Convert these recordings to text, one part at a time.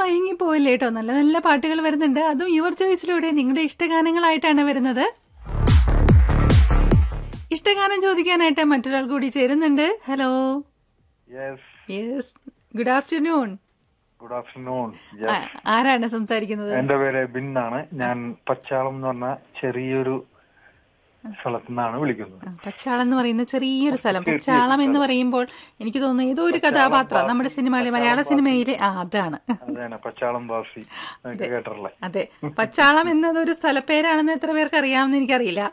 മയങ്ങി പോവില്ല കേട്ടോ നല്ല നല്ല പാട്ടുകൾ വരുന്നുണ്ട് അതും യുവർ ചോയ്സിലൂടെ നിങ്ങളുടെ ഇഷ്ടഗാനങ്ങളായിട്ടാണ് വരുന്നത് ഇഷ്ടഗാനം ചോദിക്കാനായിട്ട് മറ്റൊരാൾ കൂടി ചേരുന്നുണ്ട് hello yes yes good afternoon good afternoon ആരാണ് സംസാരിക്കുന്നത് എന്റെ പേര് ബിൻ ആണ് ഞാൻ പച്ചാളം എന്ന് പറഞ്ഞ ചെറിയൊരു സ്ഥലത്തു നിന്നാണ് വിളിക്കുന്നത് ആ, പച്ചാളം എന്ന് പറയുന്ന ചെറിയൊരു സ്ഥലം പച്ചാളം എന്ന് പറയുമ്പോൾ എനിക്ക് തോന്നുന്നു ഏതോ ഒരു കഥാപാത്രം നമ്മുടെ സിനിമയിലെ മലയാള സിനിമയിലെ ആ അതാണ് അതാണ് പച്ചാളം ബാസി എന്നൊക്കെ കേട്ടിട്ടുള്ളേ അതെ പച്ചാളം എന്നത് ഒരു സ്ഥലപ്പേരാണെന്ന് എത്ര പേർക്ക് അറിയാമെന്ന് എനിക്കറിയില്ല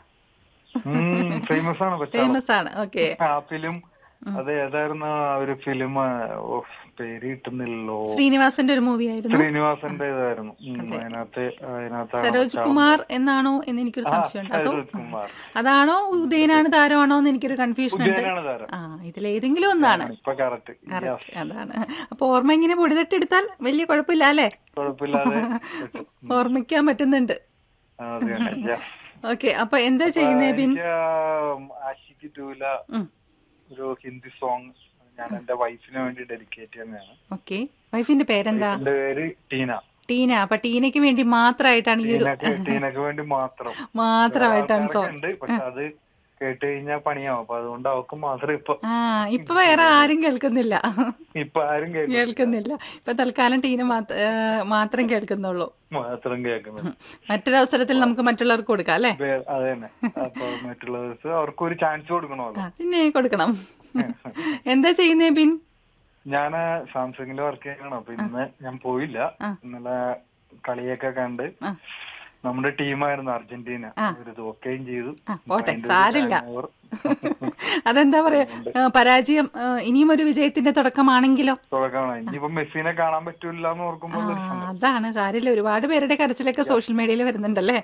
ഫേമസ് ആണ് പച്ചാളം ഫേമസ് ആണ് ഓക്കെ ആ ഫിലിം അത് ഏതായിരുന്നു ആ ഒരു ഫിലിം പേര് കിട്ടുന്നില്ലല്ലോ ശ്രീനിവാസന്റെ ഒരു മൂവി ആയിരുന്നു ശ്രീനിവാസന്റെ ഇതായിരുന്നു ഉം, അതിനകത്ത് അതിനകത്ത് സരോജ് കുമാർ എന്നാണോ എന്ന് എനിക്കൊരു സംശയമുണ്ട് അതോ സരോജ് കുമാർ അതാണോ ഉദയനാണ് താരമാണോ എന്ന് എനിക്കൊരു കൺഫ്യൂഷൻ ഉണ്ട് ഉദയനാണ് താരം ആ ഇതിലേതെങ്കിലും ഒന്നാണ് ഇപ്പൊ കറക്റ്റ് കറക്റ്റ് അതാണ് അപ്പൊ ഓർമ്മ ഇങ്ങനെ പൊടിതട്ടെടുത്താൽ വലിയ കുഴപ്പമില്ല അല്ലേ കുഴപ്പമില്ലാതെ കിട്ടും. ഓർമ്മിക്കാൻ പറ്റുന്നുണ്ട് ആ, അത് തന്നെ. Yes. ഓക്കെ അപ്പൊ എന്താ ചെയ്യുന്നേ ബിൻ എനിക്ക് ആഷിക്ക് ടൂല ഒരു ഹിന്ദി സോങ് ഞാൻ എന്റെ വൈഫിന് വേണ്ടി ഡെഡിക്കേറ്റ് ചെയ്യുന്നതാണ് ഓക്കെ വൈഫിന്റെ പേരെന്താ എന്റെ പേര് ടീന ടീന അപ്പൊ ടീനയ്ക്ക് വേണ്ടി മാത്രമായിട്ടാണ് ഈ ഒരു ടീനക്ക് ടീനക്ക് വേണ്ടി മാത്രം മാത്രമായിട്ടാണ് സോങ് ഉണ്ട് പക്ഷെ അത് കേട്ട് കഴിഞ്ഞാൽ പണിയാവും അപ്പൊ അതുകൊണ്ട് അവക്ക് മാത്രം ഇപ്പൊ ആ ഇപ്പൊ വേറെ ആരും കേൾക്കുന്നില്ല ഇപ്പൊ ആരും കേൾക്കും കേൾക്കുന്നില്ല ഇപ്പൊ തൽക്കാലം ടീന മാത്ര- ഏ, മാത്രം കേൾക്കുന്നുള്ളൂ മാത്രം കേൾക്കുന്നത് മറ്റൊരു അവസരത്തിൽ നമുക്ക് മറ്റുള്ളവർക്ക് കൊടുക്കാം അല്ലേ വേ- അത് തന്നെ അപ്പൊ മറ്റുള്ളവർക്ക് അവർക്ക് ഒരു ചാൻസ് കൊടുക്കണമല്ലോ ആ, പിന്നെ കൊടുക്കണം എന്താ ചെയ്യുന്നേ ബിൻ ഞാന് സാംസങ്ങില് വർക്ക് ചെയ്യണം അപ്പൊ ഇന്ന് ഞാൻ പോയില്ല ഇന്നലെ കളിയൊക്കെ കണ്ട് നമ്മുടെ ടീമായിരുന്നു അർജന്റീന ഒരു തോക്കുകയും ചെയ്തു ആ, പോട്ടെ അതിന്റെ ഒരു സാരില്ല hangover. അതെന്താ പറയാ ഏ, പരാജയം ഏ, ഇനിയും ഒരു വിജയത്തിന്റെ തുടക്കമാണെങ്കിലോ തുടക്കമാണ് ഇനിയിപ്പോ മെസ്സിനെ കാണാൻ പറ്റൂല എന്ന് ഓർക്കുമ്പോൾ ഒരു ആ, സങ്കടം. അതാണ് സാരില്ല ഒരുപാട് പേരുടെ കരച്ചിലൊക്കെ സോഷ്യൽ മീഡിയയിൽ വരുന്നുണ്ടല്ലേ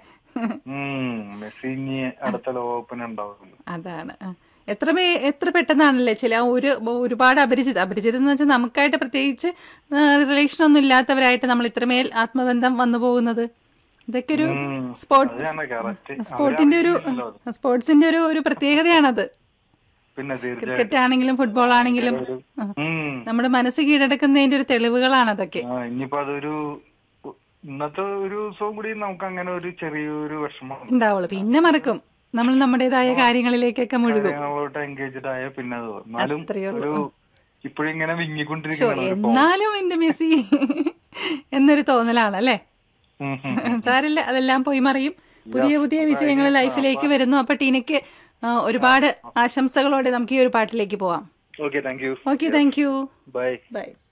ഉം മെസ്സി ഇനി അടുത്ത ലോകകപ്പിന് ഉണ്ടാവുള്ളൂ അതാണ് ആ. എത്ര പേ എത്ര പെട്ടെന്നാണല്ലേ ചില ഒരു ഒരുപാട് അപരിചിത അപരിചിതം എന്ന് വെച്ചാൽ നമുക്കായിട്ട് പ്രത്യേകിച്ച് റിലേഷൻ ഒന്നും ഇല്ലാത്തവരായിട്ട് നമ്മൾ ഇത്രമേൽ ആത്മബന്ധം വന്നു പോകുന്നത് ഇതൊക്കെ ഒരു സ്പോർട്സ് അതാണ് കറക്റ്റ് സ്പോർട്ടിന്റെ ഒരു സ്പോർട്സിന്റെ ഒരു ഒരു പ്രത്യേകതയാണത് പിന്നെ തീർച്ചയായും ക്രിക്കറ്റ് ആണെങ്കിലും ഫുട്ബോൾ ആണെങ്കിലും ആ. ഉം നമ്മുടെ മനസ്സ് കീഴടക്കുന്നതിന്റെ ഒരു തെളിവുകളാണ് അതൊക്കെ ആ, ഇനിയിപ്പോ അതൊരു ഇന്നത്തെ ഒരു ദിവസവും കൂടി നമുക്ക് അങ്ങനെ ഒരു ചെറിയൊരു വിഷമം ഉണ്ടാവുള്ളൂ പിന്നെ മറക്കും നമ്മൾ നമ്മുടേതായ കാര്യങ്ങളിലേക്കൊക്കെ മുഴുകും ഞങ്ങളോട്ട് എൻഗേജ്ഡ് ആയ പിന്നെ അത് എന്നാലും അത്രയേ ഒരു ഇപ്പോഴും ഇങ്ങനെ ശോ, വിങ്ങിക്കൊണ്ടിരിക്കുന്ന എന്നാലും എന്റെ മെസ്സി എന്നൊരു തോന്നലാണ് അല്ലേ സാരില്ല അതെല്ലാം പോയി മറിയും പുതിയ പുതിയ വിജയങ്ങൾ ലൈഫിലേക്ക് വരുന്നു അപ്പൊ ടീനയ്ക്ക് ആ, ഒരുപാട് ആശംസകളോടെ നമുക്ക് ഈ ഒരു പാട്ടിലേക്ക് പോവാം okay thank you okay thank you bye by